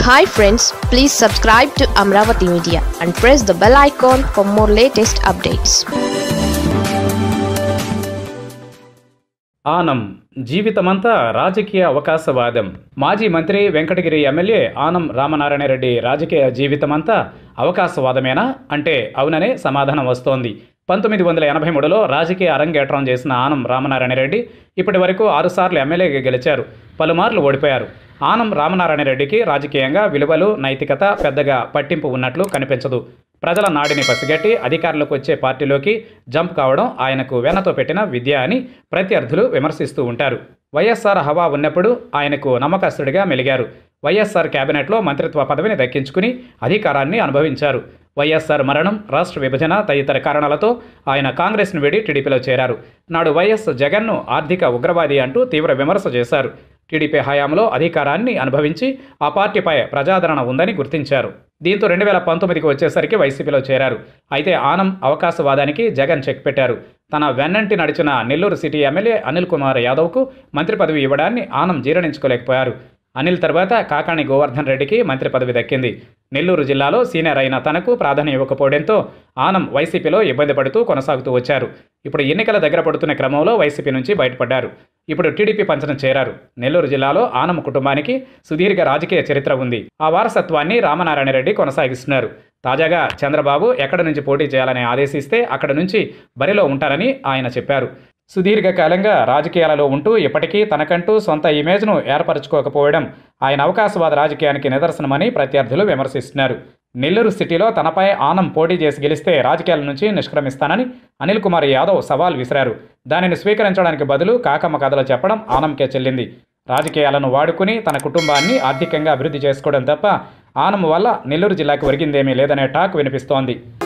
hi friends please subscribe to Amaravati media and press the bell icon for more latest updates Anam జీవితమంతా రాజకీయ అవకాశవాదం మాజీ మంత్రి వెంకటగిరి ఎమ్మెల్యే ఆనం రామనారాయణ రెడ్డి రాజకీయ జీవితమంతా అవకాశవాదమేనా అంటే అవుననే సమాధానం వస్తోంది పంతొమ్మిది వందల ఎనభై మూడులో రాజకీయ అరంగేట్రం చేసిన ఆనం రామనారాయణ రెడ్డి ఇప్పటి వరకు ఆరుసార్లు ఎమ్మెల్యేగా గెలిచారు పలుమార్లు ఓడిపోయారు ఆనం రామనారాయణ రెడ్డికి రాజకీయంగా విలువలు నైతికత పెద్దగా పట్టింపు ఉన్నట్లు కనిపించదు ప్రజల నాడిని పసిగట్టి అధికారంలోకి వచ్చే పార్టీలోకి జంప్ కావడం ఆయనకు వెనతో పెట్టిన విద్య అని ప్రత్యర్థులు విమర్శిస్తూ ఉంటారు వైఎస్ఆర్ హవా ఉన్నప్పుడు ఆయనకు నమ్మకస్తుడిగా మెలిగారు వైఎస్ఆర్ కేబినెట్లో మంత్రిత్వ పదవిని దక్కించుకుని అధికారాన్ని అనుభవించారు వైఎస్ఆర్ మరణం రాష్ట్ర విభజన తదితర కారణాలతో ఆయన కాంగ్రెస్ను వీడి టీడీపీలో చేరారు నాడు వైఎస్ జగన్ను ఆర్థిక ఉగ్రవాది అంటూ తీవ్ర విమర్శ చేశారు టీడీపీ హయాంలో అధికారాన్ని అనుభవించి ఆ పార్టీపై ప్రజాదరణ ఉందని గుర్తించారు దీంతో రెండు వేల పంతొమ్మిదికి వచ్చేసరికి వైసీపీలో చేరారు అయితే ఆనం అవకాశవాదానికి జగన్ చెక్ పెట్టారు తన వెన్నంటి నడిచిన నెల్లూరు సిటీ ఎమ్మెల్యే అనిల్ కుమార్ యాదవ్కు మంత్రి పదవి ఇవ్వడాన్ని ఆనం జీర్ణించుకోలేకపోయారు అనిల్ తర్వాత కాకాణి గోవర్ధన్ రెడ్డికి మంత్రి పదవి దక్కింది నెల్లూరు జిల్లాలో సీనియర్ అయిన తనకు ప్రాధాన్యం ఇవ్వకపోవడంతో ఆనం వైసీపీలో ఇబ్బంది పడుతూ కొనసాగుతూ వచ్చారు ఇప్పుడు ఎన్నికల దగ్గర పడుతున్న క్రమంలో వైసీపీ నుంచి బయటపడ్డారు ఇప్పుడు టీడీపీ పంచనం చేరారు నెల్లూరు జిల్లాలో ఆనం కుటుంబానికి సుదీర్ఘ రాజకీయ చరిత్ర ఉంది ఆ వారసత్వాన్ని రామనారాయణ రెడ్డి కొనసాగిస్తున్నారు తాజాగా చంద్రబాబు ఎక్కడి నుంచి పోటీ చేయాలని ఆదేశిస్తే అక్కడి నుంచి బరిలో ఉంటారని ఆయన చెప్పారు సుదీర్ఘకాలంగా రాజకీయాలలో ఉంటూ ఇప్పటికీ తనకంటూ సొంత ఇమేజ్ను ఏర్పరచుకోకపోవడం ఆయన అవకాశవాద రాజకీయానికి నిదర్శనమని ప్రత్యర్థులు విమర్శిస్తున్నారు నెల్లూరు సిటీలో తనపై ఆనం పోటీ చేసి గెలిస్తే రాజకీయాల నుంచి నిష్క్రమిస్తానని అనిల్ కుమార్ యాదవ్ సవాల్ విసిరారు దానిని స్వీకరించడానికి బదులు కాకమ్మ కథలు చెప్పడం ఆనంకే చెల్లింది రాజకీయాలను వాడుకుని తన కుటుంబాన్ని ఆర్థికంగా అభివృద్ధి చేసుకోవడం తప్ప ఆనం వల్ల నెల్లూరు జిల్లాకు ఒరిగిందేమీ లేదనే టాక్ వినిపిస్తోంది